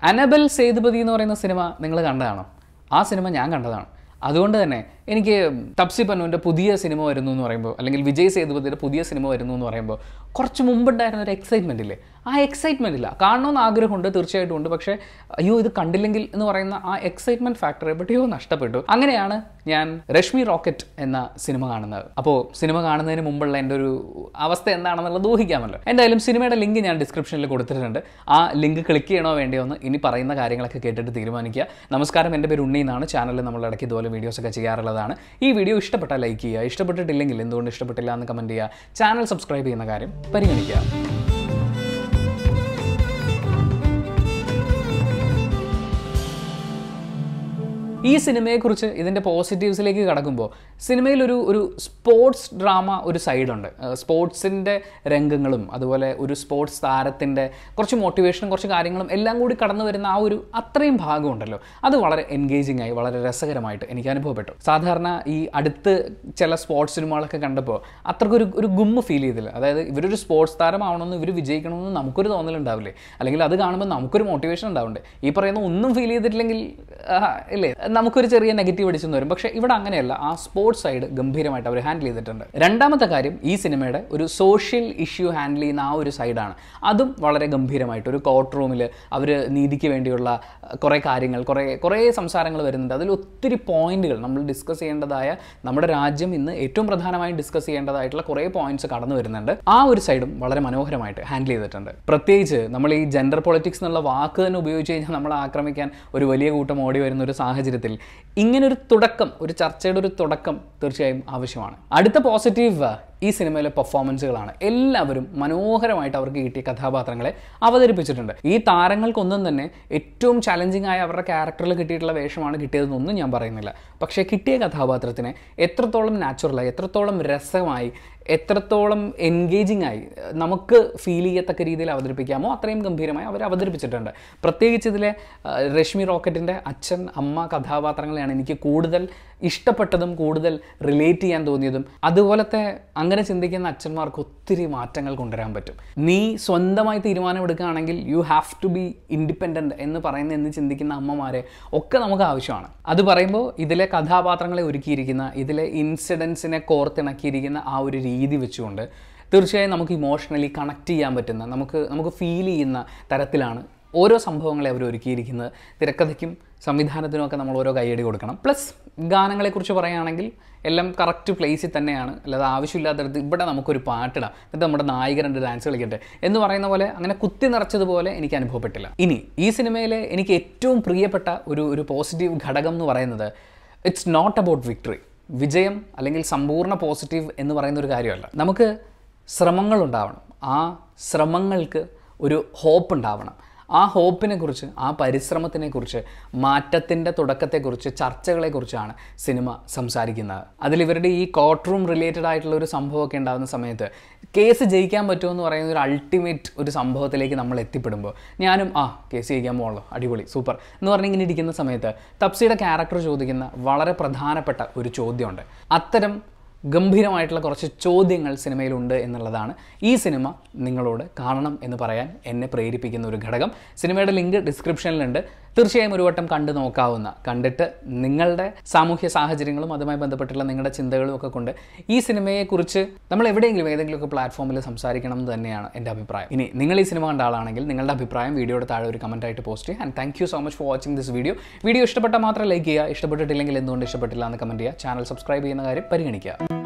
അനബൽ സേതുപതി എന്ന് പറയുന്ന സിനിമ നിങ്ങൾ കണ്ടതാണോ ആ സിനിമ ഞാൻ കണ്ടതാണ് അതുകൊണ്ട് തന്നെ എനിക്ക് തപ്സി പന്നുവിൻ്റെ പുതിയ സിനിമ വരുന്നു എന്ന് പറയുമ്പോൾ അല്ലെങ്കിൽ വിജയ് സേതുപതിയുടെ പുതിയ സിനിമ വരുന്നു എന്ന് പറയുമ്പോൾ കുറച്ച് മുമ്പുണ്ടായിരുന്ന ഒരു എക്സൈറ്റ്മെൻ്റ് ഇല്ലേ ആ എക്സൈറ്റ്മെൻ്റ് ഇല്ല കാണണമെന്ന് ആഗ്രഹമുണ്ട് തീർച്ചയായിട്ടും ഉണ്ട് പക്ഷേ അയ്യോ ഇത് കണ്ടില്ലെങ്കിൽ എന്ന് പറയുന്ന ആ എക്സൈറ്റ്മെൻറ്റ് ഫാക്ടർ എവിടെയോ നഷ്ടപ്പെട്ടു അങ്ങനെയാണ് ഞാൻ രശ്മി റോക്കറ്റ് എന്ന സിനിമ കാണുന്നത് അപ്പോൾ സിനിമ കാണുന്നതിന് മുമ്പുള്ള എൻ്റെ ഒരു അവസ്ഥ എന്താണെന്നുള്ളത് ഊഹിക്കാമല്ലോ എന്തായാലും സിനിമയുടെ ലിങ്ക് ഞാൻ ഡിസ്ക്രിപ്ഷനിൽ കൊടുത്തിട്ടുണ്ട് ആ ലിങ്ക് ക്ലിക്ക് ചെയ്യണോ വേണ്ടിയോ എന്ന് ഇനി പറയുന്ന കാര്യങ്ങളൊക്കെ കേട്ടിട്ട് തീരുമാനിക്കുക നമസ്കാരം എൻ്റെ പേര് ഉണ്ണി എന്നാണ് ചാനലിൽ നമ്മൾ ഇടയ്ക്ക് ഇതുപോലെ വീഡിയോസ് ഒക്കെ ചെയ്യാറുള്ളതാണ് ഈ വീഡിയോ ഇഷ്ടപ്പെട്ടാൽ ലൈക്ക് ചെയ്യുക ഇഷ്ടപ്പെട്ടിട്ടില്ലെങ്കിൽ എന്തുകൊണ്ട് ഇഷ്ടപ്പെട്ടില്ല എന്ന് കമൻറ്റ് ചെയ്യുക ചാനൽ സബ്സ്ക്രൈബ് ചെയ്യുന്ന കാര്യം പരിഗണിക്കുക ഈ സിനിമയെക്കുറിച്ച് ഇതിൻ്റെ പോസിറ്റീവ്സിലേക്ക് കടക്കുമ്പോൾ സിനിമയിലൊരു ഒരു സ്പോർട്സ് ഡ്രാമ ഒരു സൈഡുണ്ട് സ്പോർട്സിൻ്റെ രംഗങ്ങളും അതുപോലെ ഒരു സ്പോർട്സ് താരത്തിൻ്റെ കുറച്ച് മോട്ടിവേഷനും കുറച്ച് കാര്യങ്ങളും എല്ലാം കൂടി കടന്നു വരുന്ന ആ ഒരു അത്രയും ഭാഗമുണ്ടല്ലോ അത് വളരെ എൻഗേജിങ് ആയി വളരെ രസകരമായിട്ട് എനിക്ക് അനുഭവപ്പെട്ടു സാധാരണ ഈ അടുത്ത് ചില സ്പോർട്സ് സിനിമകളൊക്കെ കണ്ടപ്പോൾ അത്രക്കൊരു ഒരു ഗുമ്മ് ഫീൽ ചെയ്തില്ല അതായത് ഇവരൊരു സ്പോർട്സ് താരമാവണമെന്ന് ഇവർ വിജയിക്കണമെന്ന് നമുക്കൊരു തോന്നലുണ്ടാവില്ലേ അല്ലെങ്കിൽ അത് കാണുമ്പോൾ നമുക്കൊരു മോട്ടിവേഷൻ ഉണ്ടാവണ്ടേ ഈ പറയുന്ന ഒന്നും ഫീൽ ചെയ്തിട്ടില്ലെങ്കിൽ ആ, ഇല്ലേ നമുക്കൊരു ചെറിയ നെഗറ്റീവ് അടിച്ചെന്ന് വരും പക്ഷേ ഇവിടെ അങ്ങനെയല്ല ആ സ്പോർട്സ് സൈഡ് ഗംഭീരമായിട്ട് അവർ ഹാൻഡിൽ ചെയ്തിട്ടുണ്ട് രണ്ടാമത്തെ കാര്യം ഈ സിനിമയുടെ ഒരു സോഷ്യൽ ഇഷ്യൂ ഹാൻഡിൽ ചെയ്യുന്ന ആ ഒരു സൈഡാണ് അതും വളരെ ഗംഭീരമായിട്ട് ഒരു കോർട്ട് റൂമിൽ അവർ നീതിക്ക് വേണ്ടിയുള്ള അഹ്, കുറേ കാര്യങ്ങൾ കുറേ കുറേ സംസാരങ്ങൾ വരുന്നുണ്ട് അതിൽ ഒത്തിരി പോയിന്റുകൾ നമ്മൾ ഡിസ്കസ് ചെയ്യേണ്ടതായ നമ്മുടെ രാജ്യം ഇന്ന് ഏറ്റവും പ്രധാനമായും ഡിസ്കസ് ചെയ്യേണ്ടതായിട്ടുള്ള കുറേ പോയിന്റ്സ് കടന്നു വരുന്നുണ്ട് ആ ഒരു സൈഡും വളരെ മനോഹരമായിട്ട് ഹാൻഡിൽ ചെയ്തിട്ടുണ്ട് പ്രത്യേകിച്ച് നമ്മൾ ഈ ജെൻഡർ പൊളിറ്റിക്സ് എന്നുള്ള വാക്ക് തന്നെ ഉപയോഗിച്ച് കഴിഞ്ഞാൽ നമ്മളെ ആക്രമിക്കാൻ ഒരു വലിയ കൂട്ടം ഓടി വരുന്ന ഒരു സാഹചര്യത്തിൽ ഇങ്ങനൊരു തുടക്കം ഒരു ചർച്ചയുടെ ഒരു തുടക്കം തീർച്ചയായും ആവശ്യമാണ് അടുത്ത പോസിറ്റീവ് ഈ സിനിമയിലെ പെർഫോമൻസുകളാണ് എല്ലാവരും മനോഹരമായിട്ട് അവർക്ക് കിട്ടിയ കഥാപാത്രങ്ങളെ അവതരിപ്പിച്ചിട്ടുണ്ട് ഈ താരങ്ങൾക്കൊന്നും തന്നെ ഏറ്റവും ചലഞ്ചിങ് ആയ അവരുടെ ക്യാരക്ടറിൽ കിട്ടിയിട്ടുള്ള വേഷമാണ് കിട്ടിയതെന്നൊന്നും ഞാൻ പറയുന്നില്ല പക്ഷേ കിട്ടിയ കഥാപാത്രത്തിനെ എത്രത്തോളം നാച്ചുറലായി എത്രത്തോളം രസമായി എത്രത്തോളം എൻഗേജിങ് ആയി നമുക്ക് ഫീൽ ചെയ്യത്തക്ക രീതിയിൽ അവതരിപ്പിക്കാമോ അത്രയും ഗംഭീരമായി അവർ അവതരിപ്പിച്ചിട്ടുണ്ട് പ്രത്യേകിച്ച് ഇതിലെ ആ, രശ്മി റോക്കറ്റിൻ്റെ അച്ഛൻ അമ്മ കഥാപാത്രങ്ങളെയാണ് എനിക്ക് കൂടുതൽ ഇഷ്ടപ്പെട്ടതും കൂടുതൽ റിലേറ്റ് ചെയ്യാൻ തോന്നിയതും അതുപോലത്തെ അങ്ങനെ ചിന്തിക്കുന്ന അച്ഛന്മാർക്ക് ഒത്തിരി മാറ്റങ്ങൾ കൊണ്ടുവരാൻ പറ്റും നീ സ്വന്തമായി തീരുമാനമെടുക്കുകയാണെങ്കിൽ you have to be independent എന്ന് പറയുന്ന എന്ന് ചിന്തിക്കുന്ന അമ്മമാരെ ഒക്കെ നമുക്ക് ആവശ്യമാണ് അത് പറയുമ്പോൾ ഇതിലെ കഥാപാത്രങ്ങളെ ഒരുക്കിയിരിക്കുന്ന ഇതിലെ ഇൻസിഡൻസിനെ കോർത്തിണക്കിയിരിക്കുന്ന ആ ഒരു രീതി വെച്ചുകൊണ്ട് തീർച്ചയായും നമുക്ക് ഇമോഷണലി കണക്ട് ചെയ്യാൻ പറ്റുന്ന നമുക്ക് നമുക്ക് ഫീൽ ചെയ്യുന്ന തരത്തിലാണ് ഓരോ സംഭവങ്ങളെ അവർ ഒരുക്കിയിരിക്കുന്നത് തിരക്കഥയ്ക്കും സംവിധാനത്തിനും ഒക്കെ നമ്മൾ ഓരോ കൈയടി കൊടുക്കണം പ്ലസ് ഗാനങ്ങളെക്കുറിച്ച് പറയുകയാണെങ്കിൽ എല്ലാം കറക്റ്റ് പ്ലേസിൽ തന്നെയാണ് അല്ലാതെ ആവശ്യമില്ലാത്തടത്ത് ഇവിടെ നമുക്കൊരു പാട്ടിടാം എന്നിട്ട് നമ്മുടെ നായിക രണ്ട് ഡാൻസ് കളിക്കട്ടെ എന്ന് പറയുന്ന പോലെ അങ്ങനെ കുത്തി നിറച്ചതുപോലെ എനിക്ക് അനുഭവപ്പെട്ടില്ല ഇനി ഈ സിനിമയിലെ എനിക്ക് ഏറ്റവും പ്രിയപ്പെട്ട ഒരു ഒരു പോസിറ്റീവ് ഘടകം എന്ന് പറയുന്നത് ഇറ്റ്സ് നോട്ട് അബൌട്ട് വിക്ടറി വിജയം അല്ലെങ്കിൽ സമ്പൂർണ്ണ പോസിറ്റീവ് എന്ന് പറയുന്ന ഒരു കാര്യമല്ല നമുക്ക് ശ്രമങ്ങളുണ്ടാവണം ആ ശ്രമങ്ങൾക്ക് ഒരു ഹോപ്പ് ഉണ്ടാവണം ആ ഹോപ്പിനെ കുറിച്ച് ആ പരിശ്രമത്തിനെ കുറിച്ച് മാറ്റത്തിൻ്റെ തുടക്കത്തെക്കുറിച്ച് ചർച്ചകളെക്കുറിച്ചാണ് സിനിമ സംസാരിക്കുന്നത് അതിൽ ഇവരുടെ ഈ കോർട്ട് റൂം റിലേറ്റഡ് ആയിട്ടുള്ള ഒരു സംഭവമൊക്കെ ഉണ്ടാകുന്ന സമയത്ത് കേസ് ജയിക്കാൻ പറ്റുമോ എന്ന് പറയുന്ന ഒരു അൾട്ടിമേറ്റ് ഒരു സംഭവത്തിലേക്ക് നമ്മൾ എത്തിപ്പെടുമ്പോൾ ഞാനും ആ കേസ് ജയിക്കാൻ പോകുള്ളൂ അടിപൊളി സൂപ്പർ എന്ന് പറഞ്ഞ് ഇങ്ങനെ ഇരിക്കുന്ന സമയത്ത് തപ്സിയുടെ ക്യാരക്ടർ ചോദിക്കുന്ന വളരെ പ്രധാനപ്പെട്ട ഒരു ചോദ്യമുണ്ട് അത്തരം ഗംഭീരമായിട്ടുള്ള കുറച്ച് ചോദ്യങ്ങൾ സിനിമയിലുണ്ട് എന്നുള്ളതാണ് ഈ സിനിമ നിങ്ങളോട് കാണണം എന്ന് പറയാൻ എന്നെ പ്രേരിപ്പിക്കുന്ന ഒരു ഘടകം സിനിമയുടെ ലിങ്ക് ഡിസ്ക്രിപ്ഷനിലുണ്ട് തീർച്ചയായും ഒരു വട്ടം കണ്ടു നോക്കാവുന്ന കണ്ടിട്ട് നിങ്ങളുടെ സാമൂഹ്യ സാഹചര്യങ്ങളും അതുമായി ബന്ധപ്പെട്ടുള്ള നിങ്ങളുടെ ചിന്തകളും ഒക്കെ കൊണ്ട് ഈ സിനിമയെക്കുറിച്ച് നമ്മൾ എവിടെയെങ്കിലും ഏതെങ്കിലുമൊക്കെ പ്ലാറ്റ്ഫോമിൽ സംസാരിക്കണം എന്ന് തന്നെയാണ് എൻ്റെ അഭിപ്രായം ഇനി നിങ്ങൾ ഈ സിനിമ കണ്ട ആളാണെങ്കിൽ നിങ്ങളുടെ അഭിപ്രായം വീഡിയോയുടെ താഴെ ഒരു കമൻ്റ് ആയിട്ട് പോസ്റ്റ് ചെയ്യുക and thank you so much for watching this video video ഇഷ്ടപ്പെട്ടാൽ മാത്രം ലൈക്ക് ചെയ്യുക ഇഷ്ടപ്പെട്ടിട്ടില്ലെങ്കിൽ എന്തുകൊണ്ട് ഇഷ്ടപ്പെട്ടില്ല എന്ന് കമൻറ്റ് ചെയ്യുക ചാനൽ സബ്സ്ക്രൈബ് ചെയ്യുന്ന കാര്യം പരിഗണിക്കുക